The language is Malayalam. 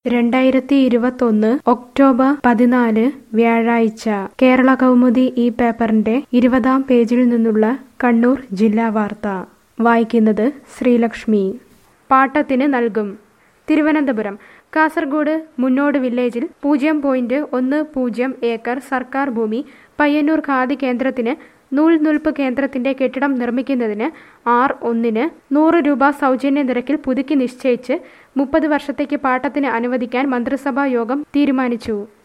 രണ്ടായിരത്തി ഇരുപത്തൊന്ന് ഒക്ടോബർ പതിനാല് വ്യാഴാഴ്ച കേരള കൗമുദി ഈ പേപ്പറിന്റെ ഇരുപതാം പേജിൽ നിന്നുള്ള കണ്ണൂർ ജില്ലാ വാർത്ത വായിക്കുന്നത് ശ്രീലക്ഷ്മി പാട്ടത്തിന് നൽകും തിരുവനന്തപുരം കാസർഗോഡ് മുന്നോട് വില്ലേജിൽ പൂജ്യം പോയിന്റ് ഒന്ന് പൂജ്യം ഏക്കർ സർക്കാർ ഭൂമി പയ്യന്നൂർ ഖാദി കേന്ദ്രത്തിന് നൂൽ നൂൽപ്പ് കേന്ദ്രത്തിന്റെ കെട്ടിടം നിർമ്മിക്കുന്നതിന് ആർ ഒന്നിന് നൂറ് രൂപ സൗജന്യ നിരക്കിൽ പുതുക്കി നിശ്ചയിച്ച് മുപ്പത് വർഷത്തേക്ക് പാട്ടത്തിന് അനുവദിക്കാൻ മന്ത്രിസഭാ യോഗം തീരുമാനിച്ചു